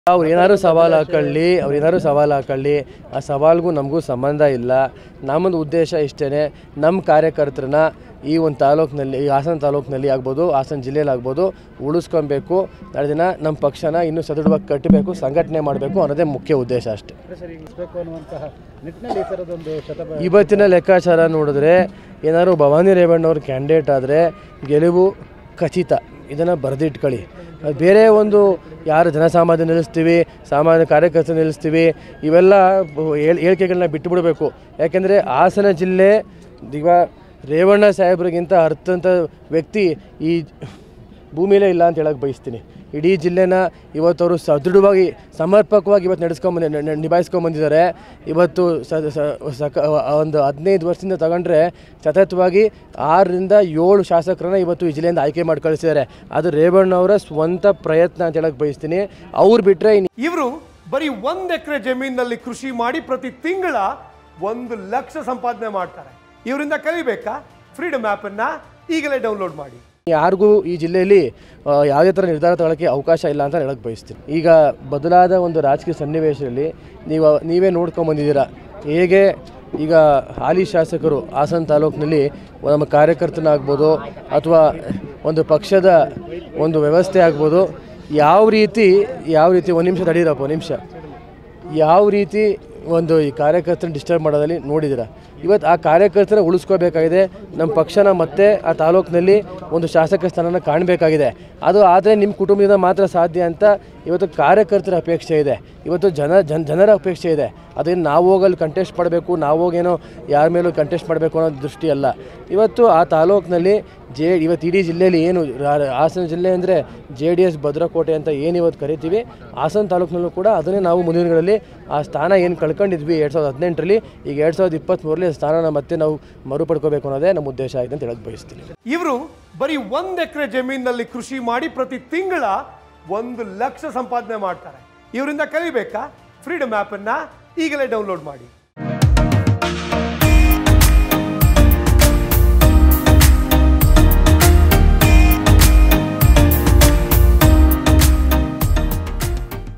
ಅವ್ರು ಏನಾದ್ರು ಸವಾಲು ಹಾಕೊಳ್ಳಿ ಅವ್ರು ಏನಾದ್ರು ಸವಾಲು ಹಾಕೊಳ್ಳಿ ಆ ಸವಾಲ್ಗೂ ನಮಗೂ ಸಂಬಂಧ ಇಲ್ಲ ನಮ್ಮದು ಉದ್ದೇಶ ಇಷ್ಟೇ ನಮ್ಮ ಕಾರ್ಯಕರ್ತರನ್ನ ಈ ಒಂದು ತಾಲೂಕಿನಲ್ಲಿ ಈ ಹಾಸನ ತಾಲೂಕಿನಲ್ಲಿ ಆಗ್ಬೋದು ಹಾಸನ ಜಿಲ್ಲೆಯಲ್ಲಿ ಆಗ್ಬೋದು ಉಳಿಸ್ಕೊಬೇಕು ನಾಳೆ ದಿನ ನಮ್ಮ ಪಕ್ಷನ ಇನ್ನೂ ಸದೃಢವಾಗಿ ಕಟ್ಟಬೇಕು ಸಂಘಟನೆ ಮಾಡಬೇಕು ಅನ್ನೋದೇ ಮುಖ್ಯ ಉದ್ದೇಶ ಅಷ್ಟೇ ಸರಿ ಇಳಿಸ್ಬೇಕು ಅನ್ನುವಂತಹ ನಿಟ್ಟಿನಲ್ಲಿ ಈ ಥರದೊಂದು ಶತಬ ಇವತ್ತಿನ ಲೆಕ್ಕಾಚಾರ ನೋಡಿದ್ರೆ ಏನಾದ್ರು ಭವಾನಿ ರೇವಣ್ಣವ್ರ ಕ್ಯಾಂಡಿಡೇಟ್ ಆದರೆ ಗೆಲುವು ಖಚಿತ ಇದನ್ನು ಬರೆದಿಟ್ಕೊಳ್ಳಿ ಅದು ಬೇರೆ ಒಂದು ಯಾರು ಜನಸಾಮಾನ್ಯ ನಿಲ್ಲಿಸ್ತೀವಿ ಸಾಮಾನ್ಯ ಕಾರ್ಯಕರ್ತ ನಿಲ್ಲಿಸ್ತೀವಿ ಇವೆಲ್ಲ ಬ- ಹೇಳ್- ಹೇಳಿಕೆಗಳನ್ನ ಬಿಟ್ಟುಬಿಡಬೇಕು ಯಾಕೆಂದರೆ ಹಾಸನ ಜಿಲ್ಲೆ ಈಗ ರೇವಣ್ಣ ಸಾಹೇಬ್ರಿಗಿಂತ ಅರ್ಥಂಥ ವ್ಯಕ್ತಿ ಈ ಭೂಮಿಲೇ ಇಲ್ಲ ಅಂತ ಹೇಳಕ್ಕೆ ಬಯಸ್ತೀನಿ ಇಡೀ ಜಿಲ್ಲೆನ ಇವತ್ತು ಅವರು ಸದೃಢವಾಗಿ ಸಮರ್ಪಕವಾಗಿ ಇವತ್ತು ನಡೆಸ್ಕೊಂಬಂದು ನ- ನ- ನಿಭಾಯಿಸ್ಕೊಂಬಂದಿದ್ದಾರೆ ಇವತ್ತು ಸ ಸ- ಸಕ ಒಂದು ಹದಿನೈದು ವರ್ಷದಿಂದ ತಗೊಂಡ್ರೆ ಸತತವಾಗಿ ಆರರಿಂದ ಏಳು ಶಾಸಕರನ್ನ ಇವತ್ತು ಈ ಜಿಲ್ಲೆಯಿಂದ ಆಯ್ಕೆ ಮಾಡಿ ಕಳಿಸಿದ್ದಾರೆ ಅದು ರೇವಣ್ಣವರ ಸ್ವಂತ ಪ್ರಯತ್ನ ಅಂತ ಹೇಳಕ್ಕೆ ಬಯಸ್ತೀನಿ ಅವ್ರು ಬಿಟ್ಟರೆ ಇವರು ಬರೀ ಒಂದ್ ಎಕರೆ ಜಮೀನಿನಲ್ಲಿ ಕೃಷಿ ಮಾಡಿ ಪ್ರತಿ ತಿಂಗಳ ಒಂದು ಲಕ್ಷ ಸಂಪಾದನೆ ಮಾಡ್ತಾರೆ ಇವರಿಂದ ಕಲಿಬೇಕಾ ಫ್ರೀಡಮ್ ಆ್ಯಪ್ ಅನ್ನ ಈಗಲೇ ಡೌನ್ಲೋಡ್ ಮಾಡಿ ಯಾರಿಗೂ ಈ ಜಿಲ್ಲೆಯಲ್ಲಿ ಆ, ಯಾವುದೇ ಥರ ನಿರ್ಧಾರ ತಗೊಳ್ಳೋಕ್ಕೆ ಅವಕಾಶ ಇಲ್ಲ ಅಂತ ಹೇಳಕ್ಕೆ ಬಯಸ್ತೀನಿ ಈಗ ಬದಲಾದ ಒಂದು ರಾಜಕೀಯ ಸನ್ನಿವೇಶದಲ್ಲಿ ನೀವು ನೀವೇ ನೋಡ್ಕೊಂಬಂದಿದ್ದೀರಾ ಹೇಗೆ ಈಗ ಹಾಲಿ ಶಾಸಕರು ಹಾಸನ ತಾಲೂಕಿನಲ್ಲಿ ನಮ್ಮ ಕಾರ್ಯಕರ್ತನಾಗ್ಬೋದು ಅಥವಾ ಒಂದು ಪಕ್ಷದ ಒಂದು ವ್ಯವಸ್ಥೆ ಆಗ್ಬೋದು ಯಾವ ರೀತಿ ಯಾವ ರೀತಿ ಒಂದು ನಿಮಿಷ ತಡೀರಪ್ಪ ಒಂದು ನಿಮಿಷ ಯಾವ ರೀತಿ ಒಂದು ಈ ಕಾರ್ಯಕರ್ತನ ಡಿಸ್ಟರ್ಬ್ ಮಾಡೋದಲ್ಲಿ ನೋಡಿದ್ದೀರ ಇವತ್ತು ಆ ಕಾರ್ಯಕರ್ತನ ಉಳಿಸ್ಕೋಬೇಕಾಗಿದೆ ನಮ್ಮ ಪಕ್ಷನ ಮತ್ತೆ ಆ ತಾಲೂಕಿನಲ್ಲಿ ಒಂದು ಶಾಸಕ ಸ್ಥಾನನ ಕಾಣಬೇಕಾಗಿದೆ ಅದು ಆದರೆ ನಿಮ್ಮ ಕುಟುಂಬದಿಂದ ಮಾತ್ರ ಸಾಧ್ಯ ಅಂತ ಇವತ್ತು ಕಾರ್ಯಕರ್ತರ ಅಪೇಕ್ಷೆ ಇದೆ ಇವತ್ತು ಜನ ಜನ ಜನರ ಅಪೇಕ್ಷೆ ಇದೆ ಅದೇನು ನಾವು ಹೋಗಲ್ಲಿ ಕಂಟೆಸ್ಟ್ ಮಾಡಬೇಕು ನಾವು ಹೋಗೇನೋ ಯಾರ ಮೇಲೂ ಕಂಟೆಸ್ಟ್ ಮಾಡಬೇಕು ಅನ್ನೋ ದೃಷ್ಟಿ ಅಲ್ಲ ಇವತ್ತು ಆ ತಾಲೂಕಿನಲ್ಲಿ ಜೆ ಇವತ್ತು ಇಡೀ ಜಿಲ್ಲೆಯಲ್ಲಿ ಏನು ರಾ- ಹಾಸನ ಜಿಲ್ಲೆ ಅಂದರೆ ಜೆ ಡಿ ಎಸ್ ಭದ್ರಕೋಟೆ ಅಂತ ಏನು ಇವತ್ತು ಕರಿತೀವಿ ಹಾಸನ ತಾಲೂಕಿನಲ್ಲೂ ಕೂಡ ಅದನ್ನೇ ನಾವು ಮುಂದಿನ ದಿನಗಳಲ್ಲಿ ಆ ಸ್ಥಾನ ಏನು ಕಳ್ಕೊಂಡಿದ್ವಿ ಎರಡು ಸಾವಿರದ ಹದಿನೆಂಟರಲ್ಲಿ ಈಗ ಎರಡು ಸಾವಿರದ ಇಪ್ಪತ್ತ್ಮೂರರಲ್ಲಿ ಆ ಸ್ಥಾನನ ಮತ್ತೆ ನಾವು ಮರುಪಡ್ಕೋಬೇಕು ಅನ್ನೋದೇ ನಮ್ಮ ಉದ್ದೇಶ ಆಗಿದೆ ಅಂತ ಹೇಳಕ್ಕೆ ಬಯಸ್ತೀನಿ ಇವರು ಬರೀ ಒಂದ್ ಎಕರೆ ಜಮೀನಿನಲ್ಲಿ ಕೃಷಿ ಮಾಡಿ ಪ್ರತಿ ತಿಂಗಳ ಒಂದು ಲಕ್ಷ ಸಂಪಾದನೆ ಮಾಡ್ತಾರೆ ಇವರಿಂದ ಕಲಿಬೇಕಾ ಫ್ರೀಡಮ್ ಆ್ಯಪ್ ಅನ್ನ ಈಗಲೇ ಡೌನ್ಲೋಡ್ ಮಾಡಿ